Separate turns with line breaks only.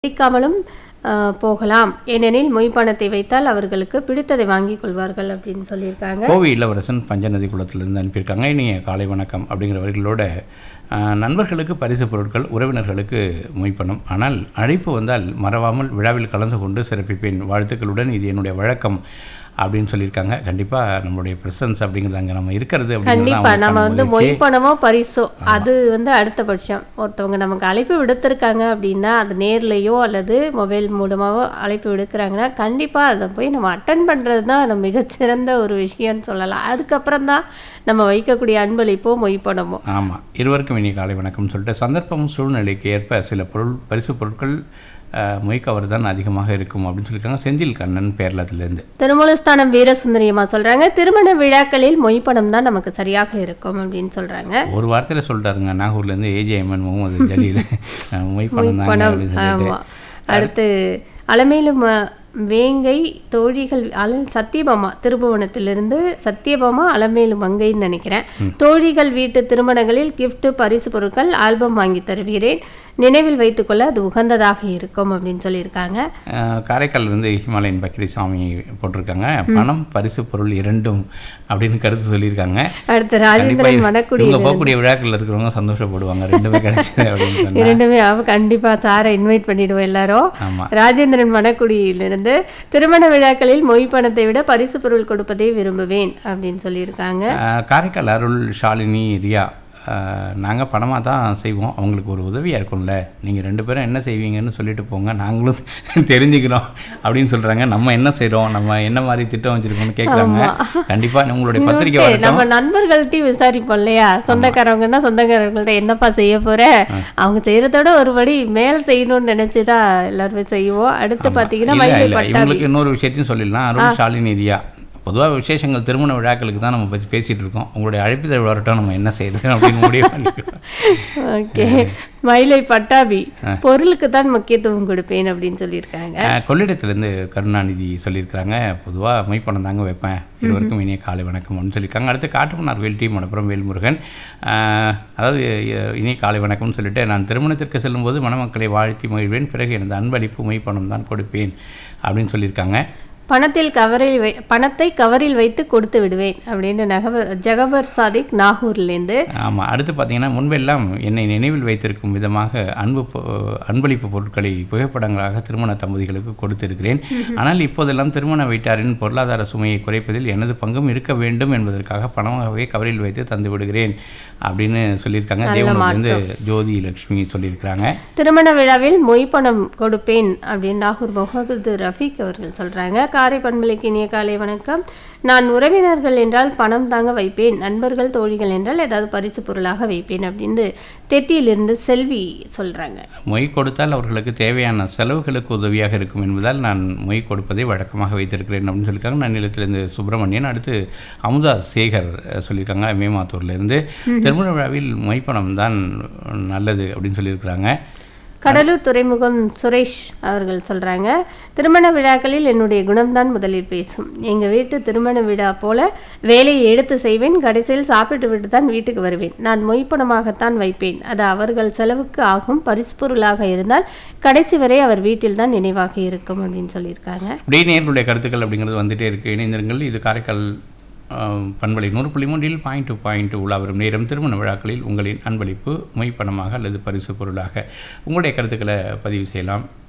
பிடிக்காமலும் அஹ், போகலாம் ஏனெனில் மொய் பணத்தை வைத்தால் அவர்களுக்கு பிடித்ததை வாங்கிக் கொள்வார்கள் அப்படின்னு சொல்லியிருக்காங்க
கோவை இளவரசன் பஞ்சநதி குளத்திலிருந்து அனுப்பியிருக்காங்க இனிய காலை வணக்கம் அப்படிங்கிறவர்களோட ஆஹ், நண்பர்களுக்கு பரிசு பொருட்கள் உறவினர்களுக்கு மொய்ப்பணம் ஆனால் அழைப்பு வந்தால் மறவாமல் விழாவில் கலந்து கொண்டு சிறப்பிப்பேன் வாழ்த்துக்களுடன் இது என்னுடைய வழக்கம் அப்படின்னு சொல்லியிருக்காங்க கண்டிப்பாக நம்மளுடைய ப்ரெசன்ஸ் அப்படிங்கிறது அங்கே நம்ம இருக்கிறது அப்படிங்கிறது
கண்டிப்பா
அவங்களுக்கான
நம்ம வந்து
மகிழ்ச்சி.
மொய் பணமோ பரிசோ அது வந்து அடுத்த பட்சம் ஒருத்தவங்க நமக்கு அழைப்பு விடுத்திருக்காங்க அப்படின்னா அது நேர்லயோ அல்லது மொபைல் மூலமாவோ அழைப்பு விடுக்கிறாங்கன்னா கண்டிப்பா அதை போய் நம்ம அட்டன் பண்றது தான் அது மிகச்சிறந்த ஒரு விஷயம்னு சொல்லலாம் அதுக்கப்புறம் தான் நம்ம வைக்கக்கூடிய அன்பளிப்போ மொய் பணமோ
ஆமாம் இருவருக்கும் இனி காலை வணக்கம் சொல்லிட்டு சந்தர்ப்பம் சூழ்நிலைக்கு ஏற்ப சில பொருள் பரிசு பொருட்கள் மொய்க்கவர் தான் அதிகமாக இருக்கும் அப்படின்னு சொல்லியிருக்காங்க செந்தில் கண்ணன் பேரளத்திலேருந்து
திருமூலஸ்தானம் வீரசுந்தரியமா சொல்றாங்க திருமண விழாக்களில் மொய் பணம் தான் நமக்கு சரியாக இருக்கும் அப்படின்னு சொல்றாங்க
ஒரு வார்த்தையில் சொல்லிட்டாருங்க நாகூர்லேருந்து ஏஜேஎம்என் முகமது ஜலீல் மொய் பணம் தாங்க
பணம்
அப்படின்னு சொல்லிட்டு
ஆமா அடுத்து அலமேலும் அஹ், வேங்கை தோழிகள் அல சத்தியபாமா திருபுவனத்திலிருந்து சத்தியபாமா அலமேலு மங்கைன்னு நினைக்கிறேன் தோழிகள் வீட்டு திருமணங்களில் gift பரிசு பொருட்கள் ஆல்பம் வாங்கி தருகிறேன் நினைவில் வைத்துக்கொள்ள அது உகந்ததாக இருக்கும் அப்படின்னு சொல்லியிருக்காங்க
அஹ், காரைக்கால்லேருந்து ஹிமாலயன் பக்ரி சாமி போட்டிருக்காங்க பணம் பரிசு பொருள் இரண்டும் அப்படின்னு கருத்து சொல்லியிருக்காங்க
அடுத்து
கண்டிப்பா
ராஜேந்திரன்
இது-
மணக்குடி
இவங்க போகக்கூடிய விழாக்களில் இருக்கிறவங்க சந்தோஷப்படுவாங்க ரெண்டுமே கிடைச்சது அப்படின்னு சொன்னா
இரண்டுமே அவ கண்டிப்பா சாரை இன்வைட் பண்ணிடுவோம் எல்லாரும்
ஆமா
ராஜேந்திரன் மணக்குடியிலிருந்து திருமண விழாக்களில் மொய் பணத்தை விட பரிசு பொருள் கொடுப்பதை விரும்புவேன் அப்படின்னு சொல்லியிருக்காங்க
அஹ், காரைக்கால் அருள் ஷாலினி ரியா நாங்கள் பணமாக தான் செய்வோம் அவங்களுக்கு ஒரு உதவியாக இருக்கும்ல நீங்கள் ரெண்டு பேரும் என்ன செய்வீங்கன்னு சொல்லிட்டு போங்க நாங்களும் தெரிஞ்சுக்கிறோம் அப்படின்னு சொல்கிறாங்க நம்ம என்ன செய்கிறோம் நம்ம என்ன மாதிரி திட்டம் வச்சுருக்கோம்னு கேட்குறாங்க கண்டிப்பாக உங்களுடைய பத்திரிக்கை
Okay,
வரட்டும்
நம்ம நண்பர்கள்ட்டையும் விசாரிப்போம் இல்லையா சொந்தக்காரவங்கன்னா சொந்தக்காரங்கள்ட்ட என்னப்பா செய்ய போற அவங்க செய்யறதோட ஒருபடி மேல செய்யணும்னு நினைச்சுதான் எல்லாருமே செய்வோம் அடுத்து பாத்தீங்கன்னா
இல்ல,
மயிலை
இல்ல,
பட்டாபி
இவங்களுக்கு இன்னொரு விஷயத்தையும் சொல்லிடலாம் அருள் ஷாலினி ரியா பொதுவாக விசேஷங்கள் திருமண விழாக்களுக்கு தான் நம்ம பற்றி பேசிகிட்டு இருக்கோம் உங்களுடைய அழைப்புதல் வரட்டும் நம்ம என்ன செய்யுது அப்படின்னு முடிவு பண்ணிக்கிறோம்
ஓகே மயிலை பட்டாபி பொருளுக்கு தான் முக்கியத்துவம் கொடுப்பேன் அப்படின்னு சொல்லியிருக்காங்க
அஹ், கொள்ளிடத்திலேருந்து கருணாநிதி சொல்லியிருக்கிறாங்க பொதுவாக மைப்பணம் தாங்க வைப்பேன் இருவருக்கும் இனிய காலை வணக்கம் அப்படின்னு சொல்லியிருக்காங்க அடுத்து காட்டுமன்னார் வேல்டி மணப்புறம் வேல்முருகன் அஹ், அதாவது அஹ், இனிய காலை வணக்கம்னு சொல்லிட்டு நான் திருமணத்திற்கு செல்லும்போது மணமக்களை வாழ்த்தி மகிழ்வேன் பிறகு எனது அன்பளிப்பு மைப்பணம் தான் கொடுப்பேன் அப்படின்னு சொல்லியிருக்காங்க
பணத்தில் கவரில் வை பணத்தை கவரில் வைத்து கொடுத்து விடுவேன் அப்படின்னு நகவர் ஜகபர் சாதிக் நாகூர்லேருந்து
ஆமாம் அடுத்து பார்த்தீங்கன்னா முன்பெல்லாம் என்னை நினைவில் வைத்திருக்கும் விதமாக அன்பு பொ- அன்பளிப்பு பொருட்களை புகைப்படங்களாக திருமண தம்பதிகளுக்கு கொடுத்திருக்கிறேன் ஆனால் இப்போதெல்லாம் திருமண வீட்டாரின் பொருளாதார சுமையை குறைப்பதில் எனது பங்கும் இருக்க வேண்டும் என்பதற்காக பணமாகவே கவரில் வைத்து தந்து விடுகிறேன் அப்படின்னு சொல்லியிருக்காங்க தேவனூர்லேருந்து ஜோதி லட்சுமி சொல்லியிருக்கிறாங்க
திருமண விழாவில் மொய் பணம் கொடுப்பேன் அப்படின்னு நாகூர் முகமது ரஃபீக் அவர்கள் சொல்றாங்க காரை பண்பலைக்கு இனிய காலை வணக்கம் நான் உறவினர்கள் என்றால் பணம் தாங்க வைப்பேன் நண்பர்கள் தோழிகள் என்றால் ஏதாவது பரிசு பொருளாக வைப்பேன் அப்படின்னு தெத்தியிலிருந்து செல்வி சொல்றாங்க
மொய் கொடுத்தால் அவர்களுக்கு தேவையான செலவுகளுக்கு உதவியாக இருக்கும் என்பதால் நான் மொய் கொடுப்பதை வழக்கமாக வைத்திருக்கிறேன் அப்படின்னு சொல்லியிருக்காங்க நன்னிலத்திலிருந்து சுப்பிரமணியன் அடுத்து அமுதா சேகர் அஹ், சொல்லியிருக்காங்க மேமாத்தூர்லேருந்து திருமண விழாவில் மொய்ப்பணம் தான் நல்லது அப்படின்னு சொல்லியிருக்கிறாங்க
கடலூர் துறைமுகம் சுரேஷ் அவர்கள் சொல்றாங்க திருமண விழாக்களில் என்னுடைய குணம்தான் முதலில் பேசும் எங்க வீட்டு திருமண விழா போல வேலையை எடுத்து செய்வேன் கடைசியில் சாப்பிட்டு விட்டு தான் வீட்டுக்கு வருவேன் நான் மொய்ப்பணமாகத்தான் வைப்பேன் அது அவர்கள் செலவுக்கு ஆகும் பரிசு பொருளாக இருந்தால் கடைசி வரை அவர் வீட்டில் தான் நினைவாக இருக்கும் அப்படின்னு சொல்லியிருக்காங்க
அப்படியே நேர்களுடைய கருத்துக்கள் அப்படிங்கிறது வந்துட்டே இருக்கு இணைந்திருங்கள் இது காரைக்கால் அஹ், பண்பலை நூறு புள்ளி மூன்றில் பாயிண்ட் டு பாயிண்ட் உலா வரும் நேரம் திருமண விழாக்களில் உங்களின் அன்பளிப்பு மொய்ப்பணமாக அல்லது பரிசு பொருளாக உங்களுடைய கருத்துக்களை பதிவு செய்யலாம்